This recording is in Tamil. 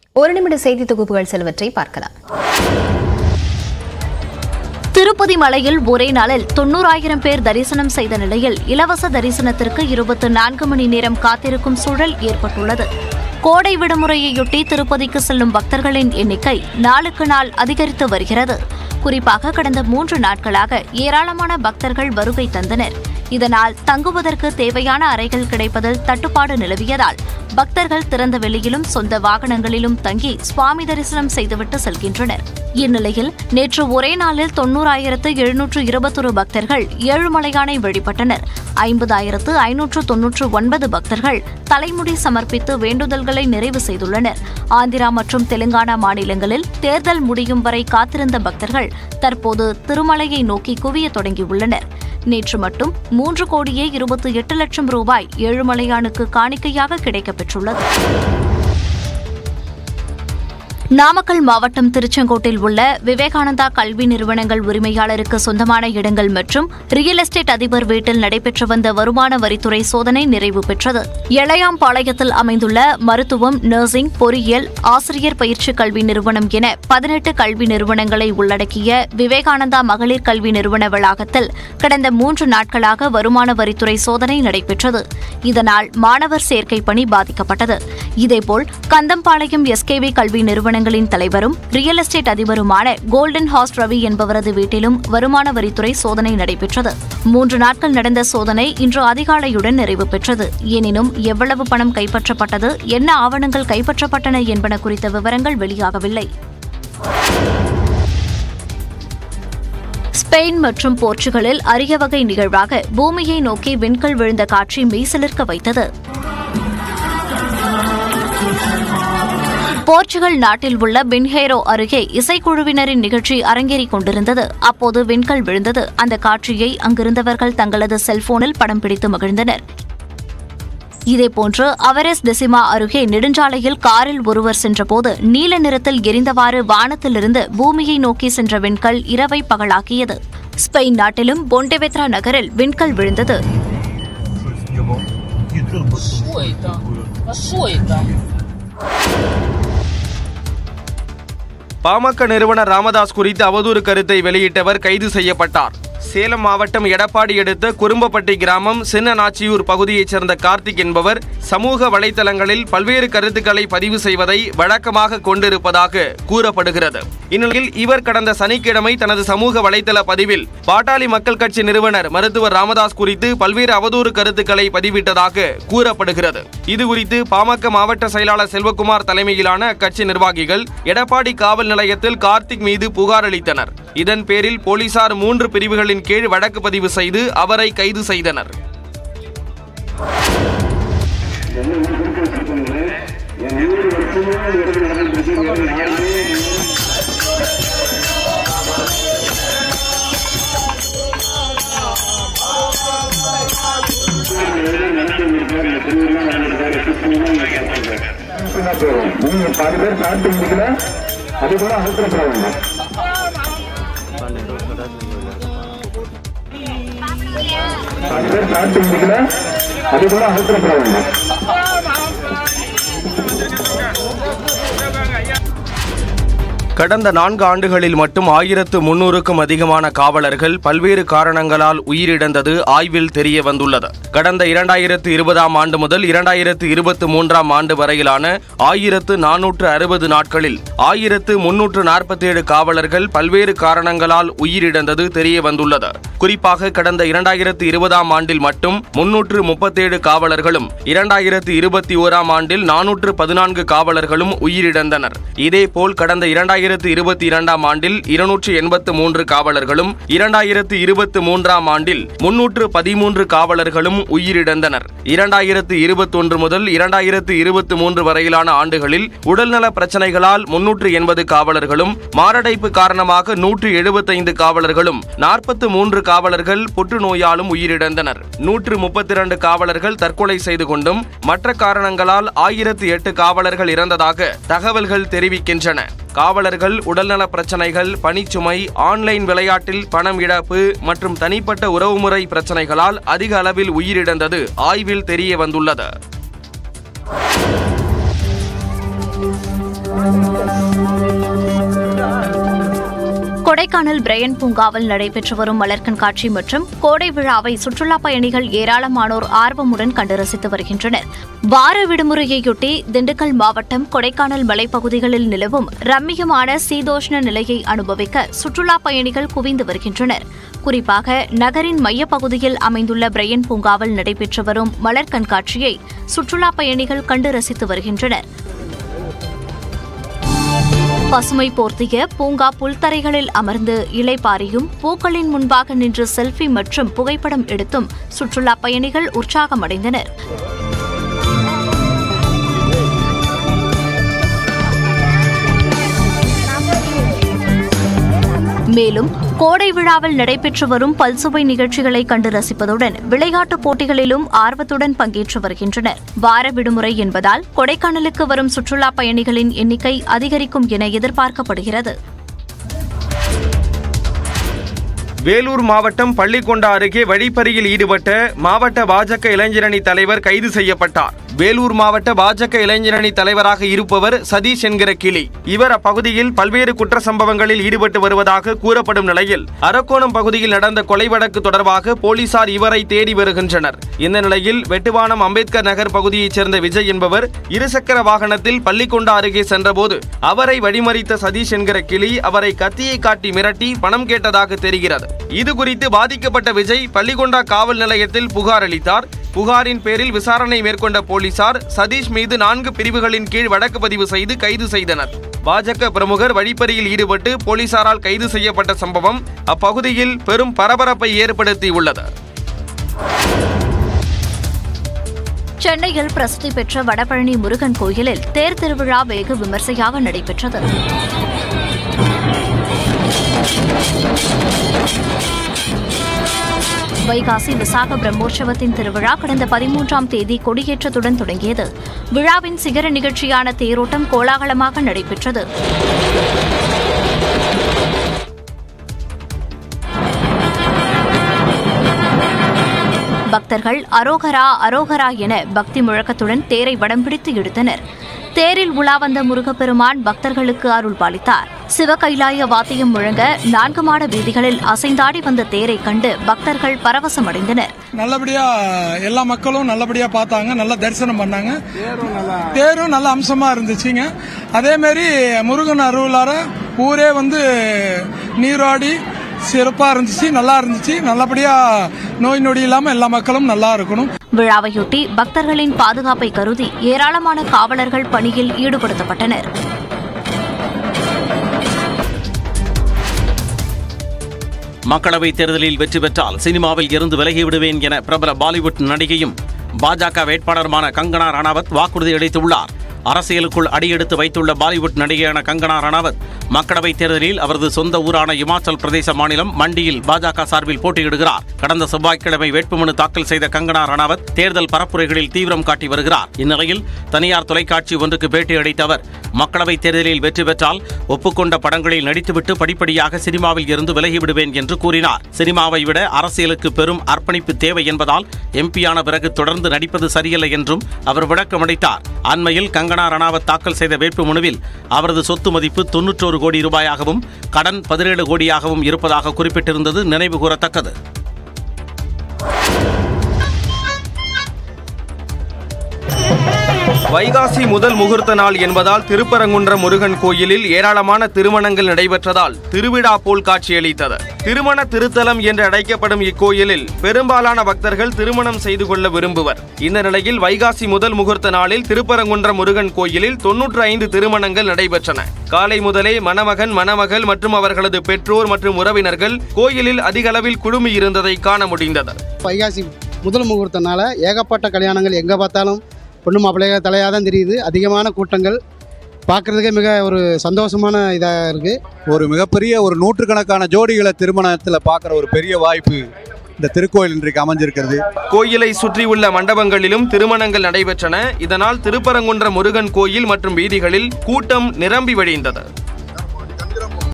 ஒரு நிமிட செய்தி தொகுப்புகள் சிலவற்றை பார்க்கலாம் திருப்பதி மலையில் ஒரே நாளில் தொண்ணூறாயிரம் பேர் தரிசனம் செய்த நிலையில் இலவச தரிசனத்திற்கு இருபத்தி நான்கு மணி நேரம் காத்திருக்கும் சூழல் ஏற்பட்டுள்ளது கோடை விடுமுறையையொட்டி திருப்பதிக்கு செல்லும் பக்தர்களின் எண்ணிக்கை நாளுக்கு நாள் அதிகரித்து வருகிறது குறிப்பாக கடந்த மூன்று நாட்களாக ஏராளமான பக்தர்கள் வருகை தந்தனர் இதனால் தங்குவதற்கு தேவையான அறைகள் கிடைப்பதில் தட்டுப்பாடு நிலவியதால் பக்தர்கள் திறந்த வெளியிலும் சொந்த வாகனங்களிலும் தங்கி சுவாமி தரிசனம் செய்துவிட்டு செல்கின்றனர் இந்நிலையில் நேற்று ஒரே நாளில் தொன்னூறாயிரத்து எழுநூற்று இருபத்தொரு பக்தர்கள் ஏழுமலையானை வழிபட்டனர் ஐம்பதாயிரத்து ஐநூற்று தொன்னூற்று ஒன்பது பக்தர்கள் தலைமுடி சமர்ப்பித்து வேண்டுதல்களை நிறைவு செய்துள்ளனர் ஆந்திரா மற்றும் தெலுங்கானா மாநிலங்களில் தேர்தல் முடியும் வரை காத்திருந்த பக்தர்கள் தற்போது திருமலையை நோக்கி குவிய தொடங்கியுள்ளனர் நேற்று மட்டும் மூன்று கோடியே இருபத்தி எட்டு லட்சம் ரூபாய் ஏழுமலையானுக்கு காணிக்கையாக கிடைக்கப்பெற்றுள்ளது நாமக்கல் மாவட்டம் திருச்செங்கோட்டில் உள்ள விவேகானந்தா கல்வி நிறுவனங்கள் உரிமையாளருக்கு சொந்தமான இடங்கள் மற்றும் ரியல் எஸ்டேட் அதிபர் வீட்டில் நடைபெற்று வந்த வருமான வரித்துறை சோதனை நிறைவு பெற்றது எளையாம்பாளையத்தில் அமைந்துள்ள மருத்துவம் நர்சிங் பொறியியல் ஆசிரியர் பயிற்சி கல்வி நிறுவனம் என பதினெட்டு கல்வி நிறுவனங்களை உள்ளடக்கிய விவேகானந்தா மகளிர் கல்வி நிறுவன வளாகத்தில் கடந்த மூன்று நாட்களாக வருமான வரித்துறை சோதனை நடைபெற்றது இதனால் மாணவர் சேர்க்கை பணி பாதிக்கப்பட்டது இதேபோல் கந்தம்பாளையம் எஸ்கேவி கல்வி நிறுவனங்களின் தலைவரும் ரியல் எஸ்டேட் அதிபருமான கோல்டன் ஹாஸ்ட் ரவி என்பவரது வீட்டிலும் வருமான வரித்துறை சோதனை நடைபெற்றது மூன்று நாட்கள் நடந்த சோதனை இன்று அதிகாலையுடன் நிறைவு பெற்றது எனினும் எவ்வளவு பணம் கைப்பற்றப்பட்டது என்ன ஆவணங்கள் கைப்பற்றப்பட்டன என்பன குறித்த விவரங்கள் வெளியாகவில்லை ஸ்பெயின் மற்றும் போர்ச்சுகலில் அரிய வகை நிகழ்வாக பூமியை நோக்கி விண்கல் விழுந்த காட்சி மெய்சிலிர்க்க வைத்தது போர்ச்சுகல் நாட்டில் உள்ள பின்ஹேரோ அருகே இசைக்குழுவினரின் நிகழ்ச்சி அரங்கேறிக் கொண்டிருந்தது அப்போது விண்கல் விழுந்தது அந்த காட்சியை அங்கிருந்தவர்கள் தங்களது செல்போனில் படம் பிடித்து மகிழ்ந்தனர் இதேபோன்று அவரெஸ் டெசிமா அருகே நெடுஞ்சாலையில் காரில் ஒருவர் சென்றபோது நீல நிறத்தில் எரிந்தவாறு வானத்திலிருந்து பூமியை நோக்கி சென்ற விண்கல் இரவை பகலாக்கியது ஸ்பெயின் நாட்டிலும் பொண்டெவெத்ரா நகரில் விண்கல் விழுந்தது Что это? А что это? பாமக நிறுவனர் ராமதாஸ் குறித்து அவதூறு கருத்தை வெளியிட்டவர் கைது செய்யப்பட்டார் சேலம் மாவட்டம் எடப்பாடி அடுத்த குறும்பப்பட்டி கிராமம் சின்னநாச்சியூர் பகுதியைச் சேர்ந்த கார்த்திக் என்பவர் சமூக வலைதளங்களில் பல்வேறு கருத்துக்களை பதிவு செய்வதை வழக்கமாக கொண்டிருப்பதாக கூறப்படுகிறது இந்நிலையில் இவர் கடந்த சனிக்கிழமை தனது சமூக வலைதள பதிவில் பாட்டாளி மக்கள் கட்சி நிறுவனர் மருத்துவர் ராமதாஸ் குறித்து பல்வேறு அவதூறு கருத்துக்களை பதிவிட்டதாக கூறப்படுகிறது இது குறித்து பாமக மாவட்ட செயலாளர் செல்வகுமார் தலைமையிலான அக்கட்சி நிர்வாகிகள் எடப்பாடி காவல் நிலையத்தில் கார்த்திக் மீது புகார் அளித்தனர் இதன் பேரில் போலீசார் மூன்று பிரிவுகளின் கீழ் வழக்கு பதிவு செய்து அவரை கைது செய்தனர் நீங்க பாதி பேர் சாப்பிட்டு முடிக்கல அது கூட அவசரப்படாதீங்க பாதி பேர் சாப்பிட்டு முடிக்கல அது கூட அவசரப்படாதீங்க கடந்த நான்கு ஆண்டுகளில் மட்டும் ஆயிரத்து முன்னூறுக்கும் அதிகமான காவலர்கள் பல்வேறு காரணங்களால் உயிரிழந்தது ஆய்வில் தெரிய வந்துள்ளது கடந்த இரண்டாயிரத்து இருபதாம் ஆண்டு முதல் இரண்டாயிரத்து இருபத்தி மூன்றாம் ஆண்டு வரையிலான ஆயிரத்து நானூற்று அறுபது நாட்களில் ஆயிரத்து முன்னூற்று நாற்பத்தி ஏழு காவலர்கள் பல்வேறு காரணங்களால் உயிரிழந்தது தெரிய வந்துள்ளது குறிப்பாக கடந்த இரண்டாயிரத்து இருபதாம் ஆண்டில் மட்டும் முன்னூற்று முப்பத்தேழு காவலர்களும் இரண்டாயிரத்து இருபத்தி ஓராம் ஆண்டில் நானூற்று பதினான்கு காவலர்களும் உயிரிழந்தனர் இதேபோல் கடந்த இரண்டாயிரத்து இருபத்தி இரண்டாம் ஆண்டில் இருநூற்று எண்பத்து மூன்று காவலர்களும் இரண்டாயிரத்து இருபத்தி மூன்றாம் ஆண்டில் முன்னூற்று பதிமூன்று காவலர்களும் உயிரிழந்தனர் இரண்டாயிரத்து இருபத்தொன்று முதல் இரண்டாயிரத்து இருபத்தி மூன்று வரையிலான ஆண்டுகளில் உடல்நல பிரச்சனைகளால் முன்னூற்று எண்பது காவலர்களும் மாரடைப்பு காரணமாக நூற்று எழுபத்தைந்து காவலர்களும் நாற்பத்து மூன்று காவலர்கள் புற்றுநோயாலும் உயிரிழந்தனர் நூற்று முப்பத்தி இரண்டு காவலர்கள் தற்கொலை செய்து கொண்டும் மற்ற காரணங்களால் ஆயிரத்து எட்டு காவலர்கள் இறந்ததாக தகவல்கள் தெரிவிக்கின்றன காவலர்கள் உடல்நல பிரச்சனைகள் பணிச்சுமை ஆன்லைன் விளையாட்டில் பணம் இழப்பு மற்றும் தனிப்பட்ட உறவுமுறை பிரச்சனைகளால் அதிக அளவில் உயிரிழந்தது ஆய்வில் தெரிய வந்துள்ளது கொடைக்கானல் பிரையன் பூங்காவில் நடைபெற்று வரும் மலர் கண்காட்சி மற்றும் கோடை விழாவை சுற்றுலா பயணிகள் ஏராளமானோர் ஆர்வமுடன் கண்டு ரசித்து வருகின்றனர் வார விடுமுறையையொட்டி திண்டுக்கல் மாவட்டம் கொடைக்கானல் மலைப்பகுதிகளில் நிலவும் ரம்மியமான சீதோஷ்ண நிலையை அனுபவிக்க சுற்றுலா பயணிகள் குவிந்து வருகின்றனர் குறிப்பாக நகரின் மையப்பகுதியில் அமைந்துள்ள பிரையன் பூங்காவில் நடைபெற்று வரும் மலர் கண்காட்சியை சுற்றுலா பயணிகள் கண்டு ரசித்து வருகின்றனர் பசுமை போர்த்திய பூங்கா புல்தரைகளில் அமர்ந்து இலைப்பாரியும் பூக்களின் முன்பாக நின்று செல்ஃபி மற்றும் புகைப்படம் எடுத்தும் சுற்றுலா பயணிகள் உற்சாகமடைந்தனர் மேலும் கோடை விழாவில் நடைபெற்று வரும் பல்சுவை நிகழ்ச்சிகளை கண்டு ரசிப்பதுடன் விளையாட்டுப் போட்டிகளிலும் ஆர்வத்துடன் பங்கேற்று வருகின்றனர் வார விடுமுறை என்பதால் கொடைக்கானலுக்கு வரும் சுற்றுலா பயணிகளின் எண்ணிக்கை அதிகரிக்கும் என எதிர்பார்க்கப்படுகிறது வேலூர் மாவட்டம் பள்ளிக்கொண்டா அருகே வழிப்பறியில் ஈடுபட்ட மாவட்ட பாஜக இளைஞரணி தலைவர் கைது செய்யப்பட்டார் வேலூர் மாவட்ட பாஜக இளைஞரணி தலைவராக இருப்பவர் சதீஷ் என்கிற கிளி இவர் அப்பகுதியில் பல்வேறு குற்ற சம்பவங்களில் ஈடுபட்டு வருவதாக கூறப்படும் நிலையில் அரக்கோணம் பகுதியில் நடந்த கொலை வழக்கு தொடர்பாக போலீசார் இவரை தேடி வருகின்றனர் இந்த நிலையில் வெட்டுவானம் அம்பேத்கர் நகர் பகுதியைச் சேர்ந்த விஜய் என்பவர் இருசக்கர வாகனத்தில் பள்ளிக்கொண்டா அருகே சென்றபோது அவரை வழிமறித்த சதீஷ் என்கிற கிளி அவரை கத்தியை காட்டி மிரட்டி பணம் கேட்டதாக தெரிகிறது இது குறித்து பாதிக்கப்பட்ட விஜய் பள்ளிக்கொண்டா காவல் நிலையத்தில் புகார் அளித்தார் புகாரின் பேரில் விசாரணை மேற்கொண்ட போலீசார் சதீஷ் மீது நான்கு பிரிவுகளின் கீழ் வழக்கு பதிவு செய்து கைது செய்தனர் பாஜக பிரமுகர் வழிப்பறியில் ஈடுபட்டு போலீசாரால் கைது செய்யப்பட்ட சம்பவம் அப்பகுதியில் பெரும் பரபரப்பை ஏற்படுத்தியுள்ளது சென்னையில் பிரசித்தி பெற்ற வடபழனி முருகன் கோயிலில் தேர் திருவிழா வெகு விமர்சையாக நடைபெற்றது வைகாசி விசாக பிரம்மோற்சவத்தின் திருவிழா கடந்த பதிமூன்றாம் தேதி கொடியேற்றத்துடன் தொடங்கியது விழாவின் சிகர நிகழ்ச்சியான தேரோட்டம் கோலாகலமாக நடைபெற்றது பக்தர்கள் அரோகரா அரோகரா என பக்தி முழக்கத்துடன் தேரை வடம் பிடித்து இழுத்தனர் தேரில் உலா வந்த முருகப்பெருமான் பக்தர்களுக்கு அருள் பாலித்தார் சிவகைலாய வாத்தியம் முழங்க நான்கு மாட வீதிகளில் அசைந்தாடி வந்த தேரை கண்டு பக்தர்கள் பரவசமடைந்தனர் நல்லபடியா எல்லா மக்களும் நல்லபடியா பார்த்தாங்க நல்லா தரிசனம் பண்ணாங்க தேரும் நல்ல அம்சமா இருந்துச்சுங்க அதே மாதிரி முருகன் அருளார ஊரே வந்து நீராடி சிறப்பா இருந்துச்சு நல்லா இருந்துச்சு நல்லபடியா நோய் நொடி இல்லாம எல்லா மக்களும் நல்லா இருக்கணும் விழாவையொட்டி பக்தர்களின் பாதுகாப்பை கருதி ஏராளமான காவலர்கள் பணியில் ஈடுபடுத்தப்பட்டனர் மக்களவைத் தேர்தலில் வெற்றி பெற்றால் சினிமாவில் இருந்து விலகி விடுவேன் என பிரபல பாலிவுட் நடிகையும் பாஜக வேட்பாளருமான கங்கனா ரணாவத் வாக்குறுதி அளித்துள்ளார் அரசியலுக்குள் அடியெடுத்து வைத்துள்ள பாலிவுட் நடிகையான கங்கனா ரணாவத் மக்களவைத் தேர்தலில் அவரது சொந்த ஊரான இமாச்சல் பிரதேச மாநிலம் மண்டியில் பாஜக சார்பில் போட்டியிடுகிறார் கடந்த செவ்வாய்க்கிழமை வேட்புமனு தாக்கல் செய்த கங்கனா ரணாவத் தேர்தல் பரப்புரைகளில் தீவிரம் காட்டி வருகிறார் இந்நிலையில் தனியார் தொலைக்காட்சி ஒன்றுக்கு பேட்டி அளித்த அவர் மக்களவைத் தேர்தலில் வெற்றி பெற்றால் ஒப்புக்கொண்ட படங்களில் நடித்துவிட்டு படிப்படியாக சினிமாவில் இருந்து விலகிவிடுவேன் என்று கூறினார் சினிமாவை விட அரசியலுக்கு பெரும் அர்ப்பணிப்பு தேவை என்பதால் எம்பியான பிறகு தொடர்ந்து நடிப்பது சரியல்ல என்றும் அவர் விளக்கமளித்தார் அண்மையில் கங்கனா ரணாவத் தாக்கல் செய்த வேட்புமனுவில் அவரது சொத்து மதிப்பு தொன்னூற்றோரு கோடி ரூபாயாகவும் கடன் பதினேழு கோடியாகவும் இருப்பதாக குறிப்பிட்டிருந்தது நினைவு கூறத்தக்கது வைகாசி முதல் முகூர்த்த நாள் என்பதால் திருப்பரங்குன்றம் முருகன் கோயிலில் ஏராளமான திருமணங்கள் நடைபெற்றதால் திருவிழா போல் காட்சியளித்தது திருமண திருத்தலம் என்று அழைக்கப்படும் இக்கோயிலில் பெரும்பாலான பக்தர்கள் திருமணம் செய்து கொள்ள விரும்புவர் இந்த நிலையில் வைகாசி முதல் முகூர்த்த நாளில் திருப்பரங்குன்றம் முருகன் கோயிலில் தொன்னூற்று ஐந்து திருமணங்கள் நடைபெற்றன காலை முதலே மணமகன் மணமகள் மற்றும் அவர்களது பெற்றோர் மற்றும் உறவினர்கள் கோயிலில் அதிகளவில் குழுமி இருந்ததை காண முடிந்தது வைகாசி முதல் முகூர்த்தனால ஏகப்பட்ட கல்யாணங்கள் எங்கே பார்த்தாலும் பொண்ணு மாப்பிள்ளைய தலையாக தான் தெரியுது அதிகமான கூட்டங்கள் பார்க்குறதுக்கே மிக ஒரு சந்தோஷமான இதாக இருக்குது ஒரு மிகப்பெரிய ஒரு நூற்றுக்கணக்கான ஜோடிகளை திருமணத்தில் பார்க்குற ஒரு பெரிய வாய்ப்பு இந்த திருக்கோயில் இன்றைக்கு அமைஞ்சிருக்கிறது கோயிலை சுற்றியுள்ள மண்டபங்களிலும் திருமணங்கள் நடைபெற்றன இதனால் திருப்பரங்குன்ற முருகன் கோயில் மற்றும் வீதிகளில் கூட்டம் நிரம்பி வழிந்தது